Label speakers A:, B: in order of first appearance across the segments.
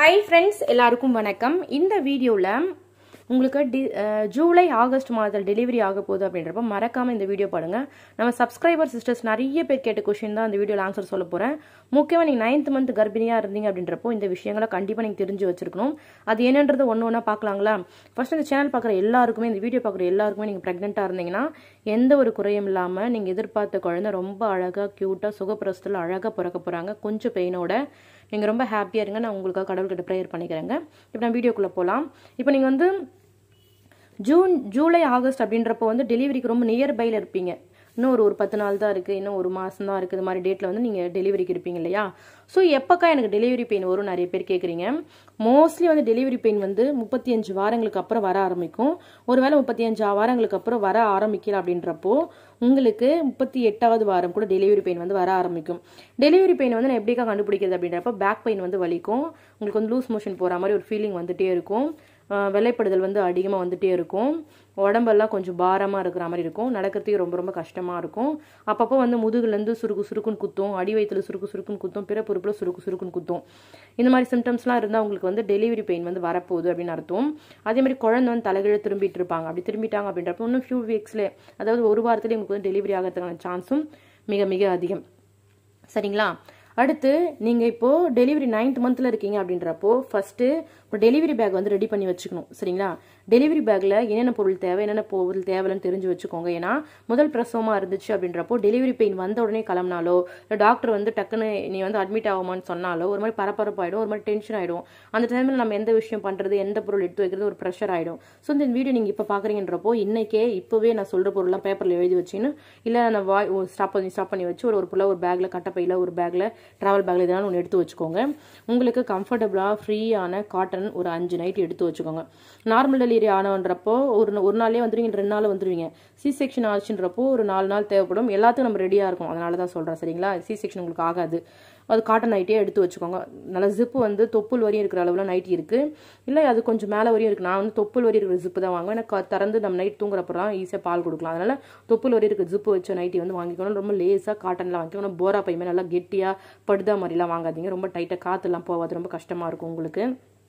A: hi friends எல்லாருக்கும் வணக்கம் இந்த வீடியோவில் உங்களுக்கு டி அஹ் ஜூலை ஆகஸ்ட் மாதத்தில் டெலிவரி ஆக போகுது அப்படின்றப்ப மறக்காமல் இந்த வீடியோ பாருங்க நம்ம சப்ஸ்கிரைபர் சிஸ்டர்ஸ் நிறைய பேர் கேட்ட கொஷின் தான் இந்த வீடியோவில் ஆன்சர் சொல்ல போகிறேன் முக்கியமாக நீங்கள் நைன்த் மந்த் கர்ப்பிணியாக இருந்தீங்க அப்படின்றப்போ இந்த விஷயங்களை கண்டிப்பாக நீங்கள் தெரிஞ்சு வச்சிருக்கணும் அது என்னன்றது ஒன்று ஒன்றா பார்க்கலாங்களா ஃபர்ஸ்ட் இந்த சேனல் பார்க்குற எல்லாருக்குமே இந்த வீடியோ பார்க்குற எல்லாருக்குமே நீங்கள் ப்ரெக்னெண்ட்டாக இருந்தீங்கன்னா எந்த ஒரு குறையும் இல்லாமல் நீங்கள் எதிர்பார்த்த குழந்தை ரொம்ப அழகாக க்யூட்டாக சுகப்பிரசத்தில் அழகாக பிறக்க போகிறாங்க கொஞ்சம் பெயினோட நீங்கள் ரொம்ப ஹாப்பியாக இருங்க நான் உங்களுக்காக கடவுள்கிட்ட ப்ரேயர் பண்ணிக்கிறேங்க இப்போ நான் வீடியோக்குள்ளே போகலாம் இப்போ நீங்கள் வந்து ஜூன் ஜூலை ஆகஸ்ட் அப்படின்றப்போ வந்து டெலிவரிக்கு ரொம்ப நியர்பையில் இருப்பீங்க இன்னும் ஒரு ஒரு பத்து நாள் தான் இருக்குது இன்னும் ஒரு மாதம் தான் இருக்குது இது மாதிரி டேட்டில் வந்து நீங்கள் டெலிவரிக்கு இருப்பீங்க இல்லையா ஸோ எப்போக்கா எனக்கு டெலிவரி பெயின் வரும் நிறைய பேர் கேட்குறீங்க மோஸ்ட்லி வந்து டெலிவரி பெயின் வந்து முப்பத்தி அஞ்சு வாரங்களுக்கு அப்புறம் வர ஆரம்பிக்கும் ஒருவேளை முப்பத்தி அஞ்சு வாரங்களுக்கு அப்புறம் வர ஆரம்பிக்கல அப்படின்றப்போ உங்களுக்கு முப்பத்தி எட்டாவது வாரம் கூட டெலிவரி பெயின் வந்து வர ஆரம்பிக்கும் டெலிவரி பெயின் வந்து நான் எப்படிக்கா கண்டுபிடிக்கிறது அப்படின்றப்ப பேக் பெயின் வந்து வலிக்கும் உங்களுக்கு வந்து லூஸ் மோஷன் போகிற மாதிரி ஒரு ஃபீலிங் வந்துட்டே இருக்கும் ஆஹ் வெள்ளைப்படுதல் வந்து அதிகமாக வந்துட்டே இருக்கும் உடம்பெல்லாம் கொஞ்சம் பாரமாக இருக்கிற மாதிரி இருக்கும் நடக்கிறதுக்கு ரொம்ப ரொம்ப கஷ்டமாக இருக்கும் அப்பப்போ வந்து முதுகுலேருந்து சுருக்கு சுருக்குன்னு குத்தும் அடி வயிற்றுல சுருக்கு சுருக்குன்னு குத்தும் பிற பொறுப்பில் சுருக்கு சுருக்குன்னு குத்தும் இந்த மாதிரி சிம்டம்ஸ்லாம் இருந்தால் உங்களுக்கு வந்து டெலிவரி பெயின் வந்து வரப்போகுது அப்படின்னு அர்த்தம் அதே மாதிரி குழந்தை வந்து தலைகீழ திரும்பிட்டு இருப்பாங்க அப்படி திரும்பிட்டாங்க அப்படின்றப்ப இன்னும் ஃபியூ வீக்ஸ்லேயே அதாவது ஒரு வாரத்துலேயே உங்களுக்கு வந்து டெலிவரி ஆகிறதுக்கான சான்ஸும் மிக மிக அதிகம் சரிங்களா அடுத்து நீங்கள் இப்போது டெலிவரி நைன்த் மந்தில் இருக்கீங்க அப்படின்றப்போ ஃபஸ்ட்டு இப்போ டெலிவரி பேக் வந்து ரெடி பண்ணி வச்சுக்கணும் சரிங்களா டெலிவரி பேக்கில் என்னென்ன பொருள் தேவை என்னென்ன பொருள் தேவைன்னு தெரிஞ்சு வச்சுக்கோங்க ஏன்னா முதல் பிரசவமாக இருந்துச்சு அப்படின்றப்போ டெலிவரி பெயின் வந்த உடனே கிளம்பினாலோ இல்லை டாக்டர் வந்து டக்குன்னு நீ வந்து அட்மிட் ஆகுமான்னு சொன்னாலோ ஒரு மாதிரி பரபரப்பாயிடும் ஒரு மாதிரி டென்ஷன் ஆகிடும் அந்த டைமில் நம்ம எந்த விஷயம் பண்ணுறது எந்த பொருள் எடுத்து வைக்கிறது ஒரு ப்ரெஷர் ஆகிடும் ஸோ இந்த வீடியோ நீங்கள் இப்போ பார்க்குறீங்கன்றப்போ இன்னைக்கே இப்போவே நான் சொல்கிற பொருள்லாம் பேப்பரில் எழுதி வச்சுன்னு இல்லை நான் வாய் ஸ்டாப் பண்ணி ஸ்டாப் பண்ணி வச்சு ஒரு ஒரு பொருளை ஒரு பேக்கில் கட்டப்பையில் ஒரு பேக்கில் ட்ராவல் பேக்கில் இதெல்லாம் ஒன்று எடுத்து வச்சுக்கோங்க உங்களுக்கு கம்ஃபர்டபுளாக ஃப்ரீயான காட்டன் ஒரு அஞ்சு நைட் எடுத்து வச்சுக்கோங்க நார்மல் டெலிவரி ஆனன்றப்போ ஒரு நா- ஒரு நாளே வந்துருவீங்க ரெண்டு நாள் வந்துருவீங்க சி செக்ஷன் ஆச்சுன்றப்போ ஒரு நாலு நாள் தேவைப்படும் எல்லாத்துக்கும் நம்ம ரெடியாக இருக்கும் அதனால தான் சொல்கிறேன் சரிங்களா சி செக்ஷன் உங்களுக்கு ஆகாது அது காட்டன் நைட்டே எடுத்து வச்சுக்கோங்க நல்லா ஜிப்பு வந்து தொப்புள் வரையும் இருக்கிற அளவில் நைட்டி இருக்குது இல்லை அது கொஞ்சம் மேலே வரையும் இருக்குது நான் வந்து தொப்புள் வரையும் இருக்கிற ஜிப்பு தான் வாங்குவேன் எனக்கு க- திறந்து நம்ம நைட் தூங்குறப்பறம் ஈஸியாக பால் கொடுக்கலாம் அதனால் தொப்புள் வரையும் இருக்கிற ஜிப்பு வச்ச நைட்டி வந்து வாங்கிக்கணும் ரொம்ப லேஸாக காட்டனில் வாங்கிக்கணும் போரா பையுமே நல்லா கெட்டியாக படுதா மாதிரிலாம் வாங்காதீங்க ரொம்ப டைட்டாக காற்றுலாம் போகாது ரொம்ப கஷ்டமாக இருக்கும் உங்களுக்கு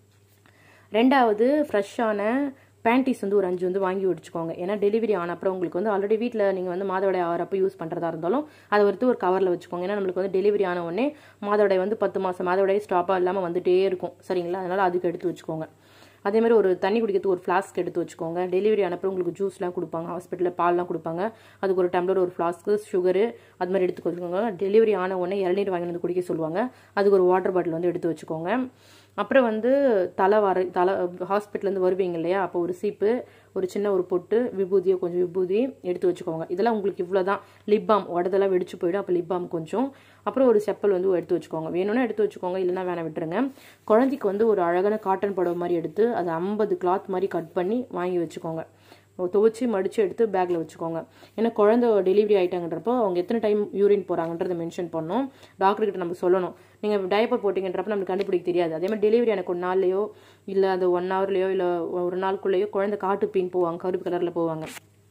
A: ரெண்டாவது ஃப்ரெஷ்ஷான பேண்டீஸ் வந்து ஒரு அஞ்சு வந்து வாங்கி வச்சுக்கோங்க ஏன்னா டெலிவரி ஆன அப்புறம் உங்களுக்கு வந்து ஆல்ரெடி வீட்டில் நீங்கள் வந்து மாதவிடாய் ஆகிறப்ப யூஸ் பண்ணுறதா இருந்தாலும் அதை வந்து ஒரு கவரில் வச்சுக்கோங்க ஏன்னா நம்மளுக்கு வந்து டெலிவரி ஆன உடனே மாதவிடாய் வந்து பத்து மாதம் மாதவிடாய் ஸ்டாப்பாக இல்லாமல் வந்துட்டே இருக்கும் சரிங்களா அதனால் அதுக்கு எடுத்து வச்சுக்கோங்க அதே மாதிரி ஒரு தண்ணி குடிக்கிறதுக்கு ஒரு ஃப்ளாஸ்க் எடுத்து வச்சுக்கோங்க டெலிவரி ஆனப்பறம் உங்களுக்கு ஜூஸ்லாம் கொடுப்பாங்க ஹாஸ்பிட்டலில் பால்லாம் கொடுப்பாங்க அதுக்கு ஒரு டம்ளர் ஒரு ஃப்ளாஸ்க்கு சுகரு அது மாதிரி எடுத்து வச்சுக்கோங்க டெலிவரி ஆன உடனே இளநீர் வாங்கி வந்து குடிக்க சொல்லுவாங்க அதுக்கு ஒரு வாட்டர் பாட்டில் வந்து எடுத்து வச்சுக்கோங்க அப்புறம் வந்து தலை வர தலை ஹாஸ்பிட்டல்லேருந்து வருவீங்க இல்லையா அப்போ ஒரு சீப்பு ஒரு சின்ன ஒரு பொட்டு விபூதியோ கொஞ்சம் விபூதி எடுத்து வச்சுக்கோங்க இதெல்லாம் உங்களுக்கு இவ்வளோ தான் லிப் பாம் உடதெல்லாம் வெடிச்சு போயிடும் அப்போ லிப் பாம் கொஞ்சம் அப்புறம் ஒரு செப்பல் வந்து எடுத்து வச்சுக்கோங்க வேணும்னா எடுத்து வச்சுக்கோங்க இல்லைன்னா வேணாம் விட்டுருங்க குழந்தைக்கு வந்து ஒரு அழகான காட்டன் புடவை மாதிரி எடுத்து அது ஐம்பது கிளாத் மாதிரி கட் பண்ணி வாங்கி வச்சுக்கோங்க துவச்சி மடித்து எடுத்து பேக்கில் வச்சுக்கோங்க ஏன்னா குழந்தை டெலிவரி ஆகிட்டாங்கன்றப்போ அவங்க எத்தனை டைம் யூரின் போகிறாங்கன்றதை மென்ஷன் பண்ணணும் டாக்டர்கிட்ட நம்ம சொல்லணும் நீங்கள் டயப்பர் போட்டிங்கன்றப்ப நம்மளுக்கு கண்டுபிடிக்க தெரியாது அதே மாதிரி டெலிவரி எனக்கு ஒரு நாள்லையோ இல்லை அந்த ஒன் ஹவர்லையோ இல்லை ஒரு நாளுக்குள்ளேயோ குழந்தை காட்டு பீன் போவாங்க கருப்பு கலரில் போவாங்க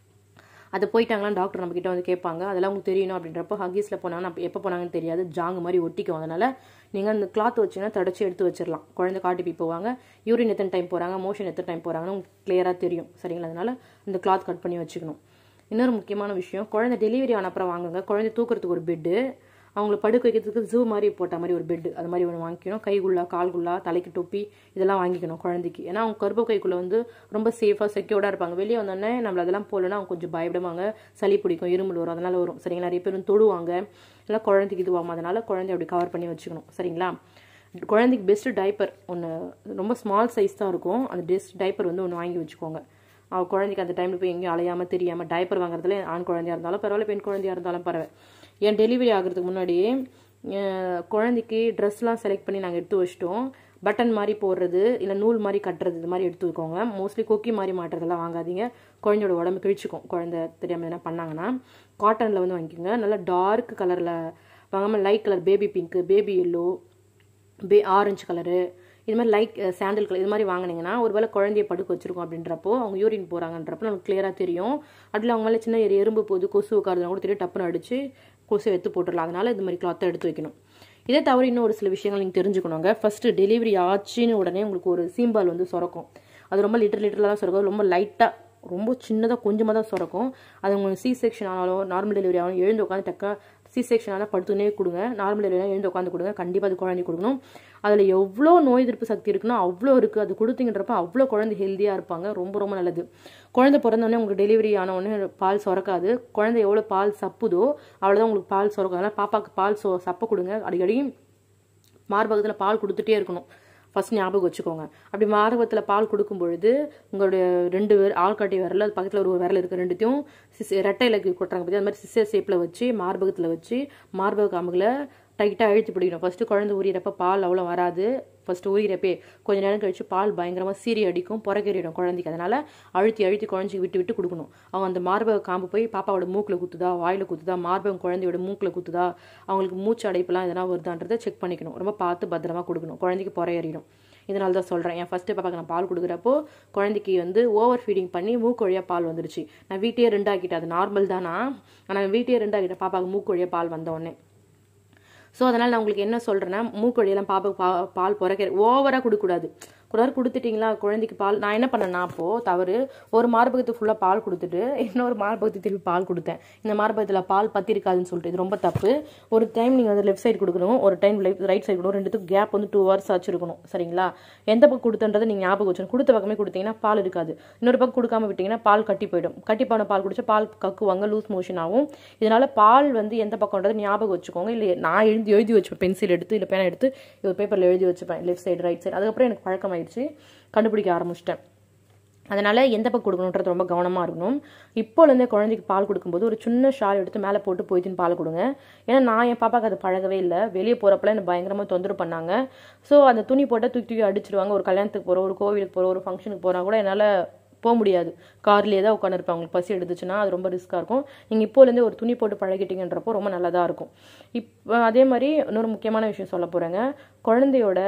A: அது போயிட்டாங்களான்னு டாக்டர் நம்ம கிட்ட வந்து கேட்பாங்க அதெல்லாம் உங்களுக்கு தெரியணும் அப்படின்றப்போ ஹக்கீஸில் போனாங்கன்னா அப்ப எப்போ போனாங்கன்னு தெரியாது ஜாங்கு மாதிரி ஒட்டிக்கும் அதனால நீங்கள் அந்த கிளாத் வச்சிங்கன்னா தொடச்சி எடுத்து வச்சிடலாம் குழந்தை காட்டி போய் போவாங்க யூரின் எத்தனை டைம் போகிறாங்க மோஷன் எத்தனை டைம் போகிறாங்கன்னு உங்களுக்கு கிளியராக தெரியும் சரிங்களா அதனால இந்த கிளாத் கட் பண்ணி வச்சுக்கணும் இன்னொரு முக்கியமான விஷயம் குழந்தை டெலிவரி ஆன அப்புறம் வாங்குங்க குழந்தை தூக்குறதுக்கு ஒரு பெட்டு அவங்கள படுக்க வைக்கிறதுக்கு ஜூ மாதிரி போட்ட மாதிரி ஒரு பெட் அது மாதிரி ஒன்று வாங்கிக்கணும் கைகுள்ளா கால்குள்ளா தலைக்கு தொப்பி இதெல்லாம் வாங்கிக்கணும் குழந்தைக்கு ஏன்னா அவங்க கர்ப்ப கைக்குள்ளே வந்து ரொம்ப சேஃபாக செக்யூர்டாக இருப்பாங்க வெளியே வந்தோடனே நம்மள அதெல்லாம் போகலன்னா அவங்க கொஞ்சம் பயப்படுவாங்க சளி பிடிக்கும் இருமல் வரும் அதனால வரும் சரிங்களா நிறைய பேர் வந்து தொடுவாங்க இல்லை குழந்தைக்கு இதுவாகும் அதனால குழந்தைய அப்படி கவர் பண்ணி வச்சுக்கணும் சரிங்களா குழந்தைக்கு பெஸ்ட் டைப்பர் ஒன்று ரொம்ப ஸ்மால் சைஸ் தான் இருக்கும் அந்த பெஸ்ட் டைப்பர் வந்து ஒன்று வாங்கி வச்சுக்கோங்க அவ குழந்தைக்கு அந்த டைமில் போய் எங்கேயும் அலையாமல் தெரியாமல் டைப்பர் வாங்குறதுல ஆண் குழந்தையா இருந்தாலும் பரவாயில்ல பெண் குழந்தையா இருந்தாலும் பரவாயில்ல என் டெலிவரி ஆகிறதுக்கு முன்னாடியே அஹ், குழந்தைக்கு ட்ரெஸ்லாம் செலக்ட் பண்ணி நாங்கள் எடுத்து வச்சிட்டோம் பட்டன் மாதிரி போடுறது இல்லை நூல் மாதிரி கட்டுறது இது மாதிரி எடுத்து வைக்கோங்க மோஸ்ட்லி கொக்கி மாதிரி மாட்டுறதெல்லாம் வாங்காதீங்க குழந்தையோட உடம்பு கிழிச்சிக்கும் குழந்தை தெரியாமல் என்ன பண்ணாங்கன்னா காட்டனில் வந்து வாங்கிக்கோங்க நல்லா டார்க் கலரில் வாங்காமல் light colour baby pink baby yellow பே ஆரஞ்சு கலரு இது மாதிரி லைட் சாண்டில் கலர் இது மாதிரி வாங்கினீங்கன்னா ஒருவேளை குழந்தைய படுக்க வச்சிருக்கோம் அப்படின்றப்போ அவங்க யூரின் போகிறாங்கன்றப்போ நமக்கு கிளியராக தெரியும் அதில் அவங்க மேலே சின்ன எறு- எறும்பு போகுது கொசு உட்காருதுனா கூட தெரியும் டப்புன்னு அடிச்சு கொசு எடுத்து போட்டுடலாம் அதனால இது மாதிரி கிளாத்தை எடுத்து வைக்கணும் இதே தவிர இன்னும் ஒரு சில விஷயங்கள் நீங்கள் தெரிஞ்சுக்கணுங்க ஃபர்ஸ்ட் டெலிவரி ஆச்சுன்னு உடனே உங்களுக்கு ஒரு சீம்பால் வந்து சுரக்கும் அது ரொம்ப லிட்டர் லிட்டரில் தான் சுரக்கும் ரொம்ப லைட்டாக ரொம்ப சின்னதாக கொஞ்சமாக தான் சுரக்கும் அது உங்களுக்கு சி செக்ஷன் ஆனாலும் நார்மல் டெலிவரி ஆனாலும் எழுந்து உட்காந்து டக்கா சி செக்ஷன் ஆனால் படுத்துனே கொடுங்க நார்மல் டெலிவரி எழுந்து உட்காந்து கொடுங்க கண்டிப்பாக அது குழந்தை கொடுக்கணும் அதில் எவ்வளோ நோய் எதிர்ப்பு சக்தி இருக்குன்னா அவ்வளோ இருக்குது அது கொடுத்தீங்கன்றப்ப அவ்வளோ குழந்தை ஹெல்த்தியாக இருப்பாங்க ரொம்ப ரொம்ப நல்லது குழந்தை பிறந்தோடனே உங்களுக்கு டெலிவரி ஆன உடனே பால் சுரக்காது குழந்தை எவ்வளோ பால் சப்புதோ அவ்வளோதான் உங்களுக்கு பால் சுரக்கும் அதனால் பாப்பாவுக்கு பால் சொ சப்ப கொடுங்க அடிக்கடி மார்பகத்தில் பால் கொடுத்துட்டே இருக்கணும் ஃபர்ஸ்ட் ஞாபகம் வச்சுக்கோங்க அப்படி மார்பகத்தில் பால் கொடுக்கும் பொழுது உங்களுடைய ரெண்டு பேர் ஆள்காட்டி விரல் அது பக்கத்தில் ஒரு விரல் இருக்குது ரெண்டுத்தையும் சிஸ் ரெட்டை இலக்கு கொட்டுறாங்க பற்றி அது மாதிரி சிஸ்டர் ஷேப்பில் வச்சு மார்பகத்தில் வச்சு மார்பக காம்புகளை டைட்டாக அழுத்தி பிடிக்கணும் ஃபஸ்ட்டு குழந்தை ஊறிறப்ப பால் அவ்வளோ வராது ஃபஸ்ட்டு ஊறிறப்பே கொஞ்ச நேரம் கழிச்சு பால் பயங்கரமாக சீறி அடிக்கும் புறக்கேறிடும் குழந்தைக்கு அதனால் அழுத்தி அழுத்தி குழந்தைக்கு விட்டு விட்டு கொடுக்கணும் அவங்க அந்த மார்பக காம்பு போய் பாப்பாவோட மூக்கில் குத்துதா வாயில் குத்துதா மார்பகம் குழந்தையோட மூக்கில் குத்துதா அவங்களுக்கு மூச்சு அடைப்புலாம் எதனா வருதான்றதை செக் பண்ணிக்கணும் ரொம்ப பார்த்து பத்திரமா கொடுக்கணும் குழந்தைக்கு புறையறிடும் இதனால தான் சொல்கிறேன் என் ஃபஸ்ட்டு பாப்பாக்கு நான் பால் கொடுக்குறப்போ குழந்தைக்கு வந்து ஓவர் ஃபீடிங் பண்ணி மூக்கு வழியாக பால் வந்துருச்சு நான் வீட்டையே ரெண்டாக்கிட்டேன் அது நார்மல் தானா ஆனால் வீட்டையே ரெண்டாக்கிட்டேன் பாப்பாவுக்கு மூக்கு வழியாக பால் வந்த உடனே ஸோ அதனால் நான் உங்களுக்கு என்ன சொல்கிறேன்னா மூக்கு வழியெல்லாம் பாப்பாவுக்கு பா பால் பிறக்க ஓவராக கொடுக்கக்கூடாது குடார் கொடுத்துட்டிங்களா குழந்தைக்கு பால் நான் என்ன பண்ணேன்னா அப்போது தவறு ஒரு மார்பகத்துக்கு ஃபுல்லாக பால் கொடுத்துட்டு இன்னொரு மார்பகத்துக்கு திருப்பி பால் கொடுத்தேன் இந்த மார்பகத்தில் பால் பத்தி இருக்காதுன்னு சொல்லிட்டு இது ரொம்ப தப்பு ஒரு டைம் நீங்கள் வந்து லெஃப்ட் சைடு கொடுக்கணும் ஒரு டைம் லெஃப்ட் ரைட் சைடு கொடுக்கணும் ரெண்டுத்துக்கு கேப் வந்து டூ ஹவர்ஸ் ஆச்சு இருக்கணும் சரிங்களா எந்த பக்கம் கொடுத்தன்றதை நீங்கள் ஞாபகம் வச்சுக்கணும் கொடுத்த பக்கமே கொடுத்தீங்கன்னா பால் இருக்காது இன்னொரு பக்கம் கொடுக்காம விட்டிங்கன்னா பால் கட்டி போயிடும் கட்டி போன பால் குடிச்சா பால் கக்குவாங்க லூஸ் மோஷன் ஆகும் இதனால் பால் வந்து எந்த பக்கம்ன்றது ஞாபகம் வச்சுக்கோங்க இல்லை நான் எழுதி எழுதி வச்சுப்பேன் பென்சில் எடுத்து இல்லை பேனா எடுத்து ஒரு பேப்பரில் எழுதி வச்சுப்பேன் லெஃப்ட் சைடு ரைட் சைடு அதுக்கப்புறம் எனக்கு பழக்கமாயிடுச்சு கண்டுபிடிக்க ஆரம்பிச்சிட்டேன் அதனால் எந்த பக்கம் கொடுக்கணுன்றது ரொம்ப கவனமாக இருக்கணும் இப்போலேருந்தே குழந்தைக்கு பால் கொடுக்கும்போது ஒரு சின்ன ஷால் எடுத்து மேலே போட்டு போய்த்துன்னு பால் கொடுங்க ஏன்னா நான் என் பாப்பாக்கு அது பழகவே இல்லை வெளியே போகிறப்பல எனக்கு பயங்கரமாக தொந்தரவு பண்ணாங்க ஸோ அந்த துணி போட்டால் தூக்கி தூக்கி அடிச்சிடுவாங்க ஒரு கல்யாணத்துக்கு போகிறோம் ஒரு கோவிலுக்கு போகிறோம் ஒரு ஃபங்க்ஷனுக்கு போனால் கூட என்னால் போக முடியாது கார்லேயே தான் உட்காந்துருப்பேன் அவங்களுக்கு பசி எடுத்துச்சுன்னா அது ரொம்ப ரிஸ்க்காக இருக்கும் நீங்கள் இப்போலேருந்து ஒரு துணி போட்டு பழகிட்டீங்கன்றப்போ ரொம்ப நல்லதாக இருக்கும் இப்போ அதே மாதிரி இன்னொரு முக்கியமான விஷயம் சொல்ல போகிறேங்க குழந்தையோட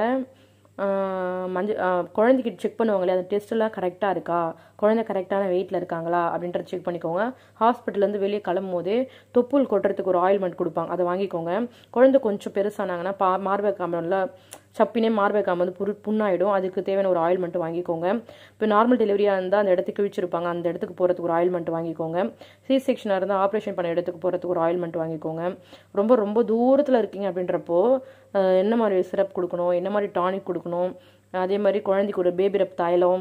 A: மஞ்சள் குழந்தைக்கு செக் பண்ணுவாங்களே அந்த டெஸ்ட்டெல்லாம் கரெக்டாக இருக்கா குழந்தை கரெக்டான வெயிட்டில் இருக்காங்களா அப்படின்றத செக் பண்ணிக்கோங்க ஹாஸ்பிட்டல்லேருந்து வெளியே கிளம்பும் போது தொப்புள் கொட்டுறதுக்கு ஒரு ஆயில்மெண்ட் கொடுப்பாங்க அதை வாங்கிக்கோங்க குழந்தை கொஞ்சம் பெருசானாங்கன்னா பா மார்பக காம்பனில் சப்பினே மார்பக காம்பு வந்து புரு புண்ணாயிடும் அதுக்கு தேவையான ஒரு ஆயில்மெண்ட் வாங்கிக்கோங்க இப்போ நார்மல் டெலிவரியாக இருந்தால் அந்த இடத்துக்கு கிழிச்சிருப்பாங்க அந்த இடத்துக்கு போகிறதுக்கு ஒரு ஆயில்மெண்ட் வாங்கிக்கோங்க சி செக்ஷனாக இருந்தால் ஆப்ரேஷன் பண்ண இடத்துக்கு போகிறதுக்கு ஒரு ஆயில்மெண்ட் வாங்கிக்கோங்க ரொம்ப ரொம்ப தூரத்தில் இருக்கீங்க அப்படின்றப்போ என்ன மாதிரி சிரப் கொடுக்கணும் என்ன மாதிரி டானிக் கொடுக்கணும் அதே மாதிரி குழந்தைக்கு ஒரு பேபி ரப் தைலம்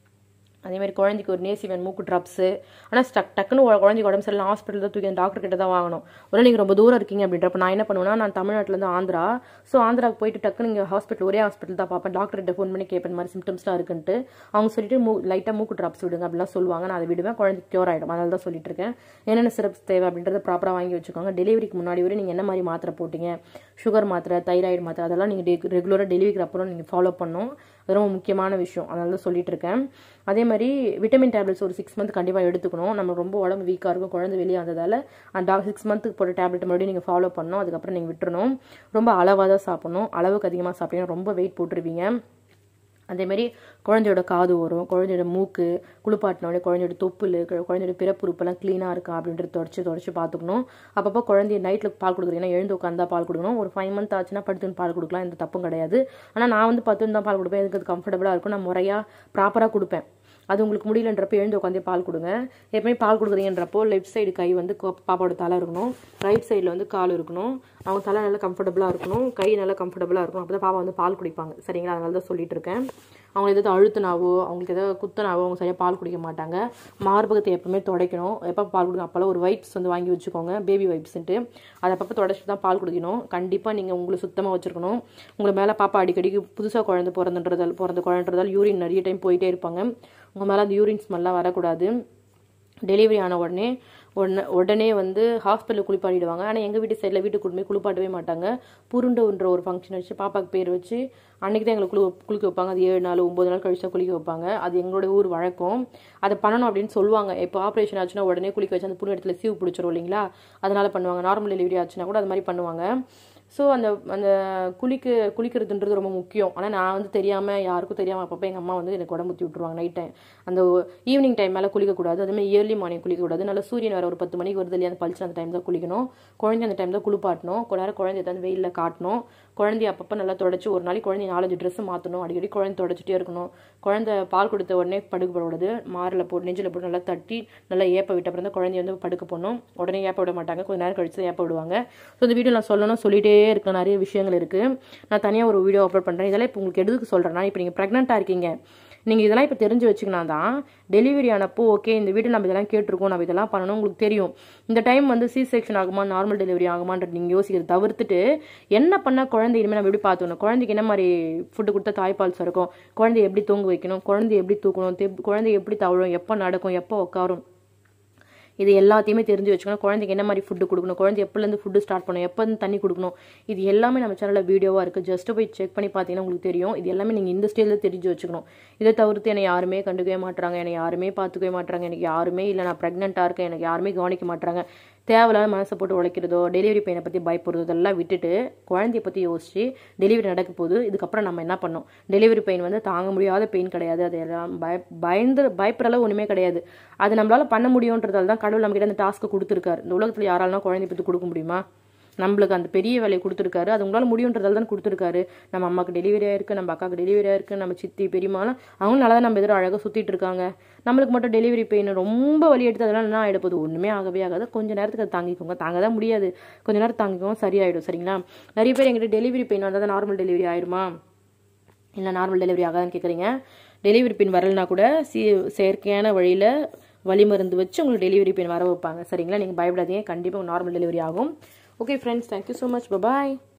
A: அதே மாதிரி குழந்தைக்கு ஒரு நேசிவன் மூக்கு ட்ராப்ஸு ஆனால் ஸ்டக் டக்குன்னு குழந்தைக்கு உடம்பு சரியில்லை ஹாஸ்பிட்டல் தான் தூக்கி டாக்டர் கிட்ட தான் வாங்கணும் ஒரு நீங்கள் ரொம்ப தூரம் இருக்கீங்க அப்படின்றப்ப நான் என்ன பண்ணுவேன்னா நான் தமிழ்நாட்டிலேருந்து ஆந்திரா ஸோ ஆந்திராவுக்கு போயிட்டு டக்குன்னு இங்கே ஹாஸ்பிட்டல் ஒரே ஹாஸ்பிட்டல் தான் பார்ப்பேன் டாக்டர் கிட்ட ஃபோன் பண்ணி கேட்பேன் மாதிரி சிம்டம்ஸ்லாம் இருக்குன்ட்டு அவங்க சொல்லிட்டு மூ லைட்டாக மூக்கு ட்ராப்ஸ் விடுங்க அப்படிலாம் சொல்லுவாங்க நான் அதை விடுவேன் குழந்தைக்கு க்யூர் ஆகிடும் அதனால தான் சொல்லிட்டு இருக்கேன் என்னென்ன சிரப்ஸ் தேவை அப்படின்றத ப்ராப்பராக வாங்கி வச்சுக்கோங்க டெலிவரிக்கு முன்னாடி வரை நீங்கள் என்ன மாதிரி மாத்திரை போட்டீங்க சுகர் மாத்திரை தைராய்டு மாத்திரை அதெல்லாம் நீங்கள் ரெகுலராக டெலிவரிக்கு அப்புறம் நீங்கள் ஃபாலோ பண்ணணும் அது ரொம்ப முக்கியமான விஷயம் அதனால தான் சொல்லிட்டு இருக்கேன் அதே மாதிரி விட்டமின் டேப்லெட்ஸ் ஒரு சிக்ஸ் மந்த் கண்டிப்பாக எடுத்துக்கணும் நம்ம ரொம்ப உடம்பு வீக்காக இருக்கும் குழந்தை வெளியே வந்ததால் அந்த சிக்ஸ் மந்த்துக்கு போட்ட டேப்லெட் மறுபடியும் நீங்கள் ஃபாலோ பண்ணணும் அதுக்கப்புறம் நீங்கள் விட்டுறணும் ரொம்ப அளவாக தான் சாப்பிடணும் அளவுக்கு அதிகமாக சாப்பிட்டீங்கன்னா ரொம்ப வெயிட் போட்டுருவீங்க அதேமாரி குழந்தையோட காது வரும் குழந்தையோட மூக்கு குளிப்பாட்டினோடனே குழந்தையோட தொப்புல் குழந்தையோட பிறப்புறுப்பெல்லாம் க்ளீனாக இருக்கா அப்படின்றது தொடச்சி தொடச்சி பார்த்துக்கணும் அப்பப்போ குழந்தைய நைட்டில் பால் கொடுக்குறீங்கன்னா எழுந்து உட்காந்தா பால் கொடுக்கணும் ஒரு ஃபைவ் மந்த் ஆச்சுன்னா படுத்துன்னு பால் கொடுக்கலாம் எந்த தப்பும் கிடையாது ஆனால் நான் வந்து பத்துன்னு தான் பால் கொடுப்பேன் எனக்கு அது கம்ஃபர்டபுளாக இருக்கும் நான் முறையாக ப்ராப்பராக கொடுப்பேன் அது உங்களுக்கு முடியலன்றப்ப எழுந்து உட்காந்து பால் கொடுங்க எப்பவுமே பால் கொடுக்குறீங்கன்றப்போ லெஃப்ட் சைடு கை வந்து பாப்பாவோட தலை இருக்கணும் ரைட் சைடில் வந்து கால் இருக்கணும் அவங்க தலை நல்லா கம்ஃபர்டபுளாக இருக்கணும் கை நல்லா கம்ஃபர்டபுளாக இருக்கணும் அப்போ தான் பாப்பா வந்து பால் குடிப்பாங்க சரிங்களா அதனால தான் சொல்லிட்டு இருக்கேன் அவங்க எதாவது அழுத்தினாவோ அவங்களுக்கு எதாவது குத்தனாவோ அவங்க சரியாக பால் குடிக்க மாட்டாங்க மார்பகத்தை எப்பவுமே துடைக்கணும் எப்போ பால் குடிக்கணும் அப்போல்லாம் ஒரு வைப்ஸ் வந்து வாங்கி வச்சுக்கோங்க பேபி வைப்ஸ்ன்ட்டு அதை அப்பப்போ தொடச்சி தான் பால் குடிக்கணும் கண்டிப்பாக நீங்கள் உங்களை சுத்தமாக வச்சுருக்கணும் உங்களை மேலே பாப்பா அடிக்கடிக்கு புதுசாக குழந்தை பிறந்துன்றதால் பிறந்த குழந்தைன்றதால் யூரின் நிறைய டைம் போயிட்டே இருப்பாங்க உங்கள் மேலே அந்த யூரின் ஸ்மெல்லாம் வரக்கூடாது டெலிவரி ஆன உடனே உடனே உடனே வந்து ஹாஸ்பிட்டலில் குளிப்பாட்டிடுவாங்க ஆனால் எங்கள் வீட்டு சைடில் வீட்டுக்கு கூட்டு போய் குளிப்பாட்டவே மாட்டாங்க புருண்டன்ற ஒரு ஃபங்க்ஷன் வச்சு பாப்பாக்கு பேர் வச்சு அன்றைக்கி தான் எங்களை குளு குளிக்க வைப்பாங்க அது ஏழு நாள் ஒம்பது நாள் கழிச்சா குளிக்க வைப்பாங்க அது எங்களோட ஊர் வழக்கம் அதை பண்ணணும் அப்படின்னு சொல்லுவாங்க இப்போ ஆப்ரேஷன் ஆச்சுன்னா உடனே குளிக்க வச்சு அந்த புண்ணு இடத்துல சீவு பிடிச்சிரும் இல்லைங்களா அதனால் பண்ணுவாங்க நார்மல் டெலிவரி ஆச்சுன்னா கூட அது மாதிரி பண்ணுவாங்க ஸோ அந்த அந்த குளிக்க குளிக்கிறதுன்றது ரொம்ப முக்கியம் ஆனால் நான் வந்து தெரியாமல் யாருக்கும் தெரியாமல் அப்பப்போ எங்கள் அம்மா வந்து எனக்கு உடம்பு ஊற்றி விட்ருவாங்க நைட் டைம் அந்த ஈவினிங் டைம் மேலே குளிக்கக்கூடாது அதுமாதிரி இயர்லி மார்னிங் குளிக்கக்கூடாது நல்லா சூரியன் வர ஒரு பத்து மணிக்கு வருது இல்லையா அந்த பழிச்சு அந்த டைம் தான் குளிக்கணும் குழந்தை அந்த டைம் தான் குளிப்பாட்டணும் கொஞ்ச நேரம் குழந்தை ஏதாவது வெயிலில் காட்டணும் குழந்தைய அப்பப்போ நல்லா தொடச்சி ஒரு நாளைக்கு குழந்தை நாலஞ்சு ட்ரெஸ் மாற்றணும் அடிக்கடி குழந்தை தொடச்சிட்டே இருக்கணும் குழந்தை பால் கொடுத்த உடனே படுக்க போடக்கூடாது மாரில் போட்டு நெஞ்சில் போட்டு நல்லா தட்டி நல்லா ஏப்ப விட்ட அப்புறம் தான் குழந்தைய வந்து படுக்க போடணும் உடனே ஏப்ப விட மாட்டாங்க கொஞ்ச நேரம் கழிச்சு தான் ஏப்ப விடுவாங்க ஸோ இந்த வீடியோ நான் சொல்லணும் சொல்லிட்டே இருக்க நிறைய விஷயங்கள் இருக்குது நான் தனியாக ஒரு வீடியோ அப்லோட் பண்ணுறேன் இதெல்லாம் இப்போ உங்களுக்கு எதுக்கு சொல்கிறேன்னா இப்போ நீங்கள் ப்ரெக்னெண்ட்டாக இருக்கீங்க நீங்கள் இதெல்லாம் இப்போ தெரிஞ்சு வச்சுக்கினா தான் டெலிவரி ஆனப்போ ஓகே இந்த வீட்டில் நம்ம இதெல்லாம் கேட்டிருக்கோம் நம்ம இதெல்லாம் பண்ணணும் உங்களுக்கு தெரியும் இந்த டைம் வந்து சி செக்ஷன் ஆகுமா நார்மல் டெலிவரி ஆகுமான்றது நீங்கள் யோசிக்கிறது தவிர்த்துட்டு என்ன பண்ணால் குழந்தை இனிமேல் நம்ம எப்படி பார்த்துக்கணும் குழந்தைக்கு என்ன மாதிரி ஃபுட்டு கொடுத்தா தாய்ப்பால் சுரக்கும் குழந்தைய எப்படி தூங்க வைக்கணும் குழந்தைய எப்படி தூக்கணும் தெப்- குழந்தை எப்படி தவழும் எப்போ நடக்கும் எப்போ உட்காரும் இது எல்லாத்தையுமே தெரிஞ்சு வச்சுக்கணும் குழந்தைக்கு என்ன மாதிரி ஃபுட்டு கொடுக்கணும் குழந்தை எப்போலேருந்து ஃபுட்டு ஸ்டார்ட் பண்ணணும் எப்போ இருந்து தண்ணி கொடுக்கணும் இது எல்லாமே நம்ம சேனலில் வீடியோவாக இருக்குது ஜஸ்ட் போய் செக் பண்ணி பார்த்தீங்கன்னா உங்களுக்கு தெரியும் இது எல்லாமே நீங்கள் இந்த ஸ்டேஜில் தெரிஞ்சு வச்சுக்கணும் இதை தவிர்த்து என்னை யாருமே கண்டுக்கவே மாட்றாங்க என்னை யாருமே பார்த்துக்கவே மாட்றாங்க எனக்கு யாருமே இல்லை நான் ப்ரெக்னெண்ட்டாக இருக்கேன் எனக்கு யாருமே கவனிக்க மாட்றாங்க தேவையில்லாத மனசை போட்டு உழைக்கிறதோ டெலிவரி பெயினை பற்றி பயப்படுறதோ இதெல்லாம் விட்டுட்டு குழந்தைய பற்றி யோசிச்சு டெலிவரி நடக்க போகுது இதுக்கப்புறம் நம்ம என்ன பண்ணோம் டெலிவரி பெயின் வந்து தாங்க முடியாத பெயின் கிடையாது அது எல்லாம் பய பயந்து பயப்படுற அளவு ஒன்றுமே கிடையாது அது நம்மளால பண்ண முடியுன்றதால தான் கடவுள் நம்மகிட்ட அந்த டாஸ்க்கை கொடுத்துருக்காரு இந்த உலகத்தில் யாராலும் குழந்தை பற்றி கொடுக்க முடியுமா நம்மளுக்கு அந்த பெரிய வேலையை கொடுத்துருக்காரு அது உங்களால் முடியுன்றதால தான் கொடுத்துருக்காரு நம்ம அம்மாவுக்கு டெலிவரி ஆயிருக்கு நம்ம அக்காவுக்கு டெலிவரி ஆயிருக்கு நம்ம சித்தி பெரியமாலாம் அவங்க நல்லா தான் நம்ம எதிர அழகாக சுற்றிட்டு இருக்காங்க நம்மளுக்கு மட்டும் டெலிவரி பெயின் ரொம்ப வலி எடுத்து அதெல்லாம் என்ன ஆகிட போகுது ஒன்றுமே ஆகவே ஆகாது கொஞ்ச நேரத்துக்கு அதை தாங்கிக்கோங்க தாங்க தான் முடியாது கொஞ்ச நேரம் தாங்கிக்கோங்க சரியாயிடும் சரிங்களா நிறைய பேர் எங்கிட்ட டெலிவரி பெயின் வந்தால் தான் நார்மல் டெலிவரி ஆயிருமா இல்லை நார்மல் டெலிவரி ஆகாதான்னு கேட்குறீங்க டெலிவரி பெயின் வரலனா கூட சி செயற்கையான வழியில் வலி மருந்து வச்சு உங்களுக்கு டெலிவரி பெயின் வர வைப்பாங்க சரிங்களா நீங்கள் பயப்படாதீங்க கண்டிப்பாக நார்மல் டெலிவரி ஆகும் okay friends thank you so much bye bye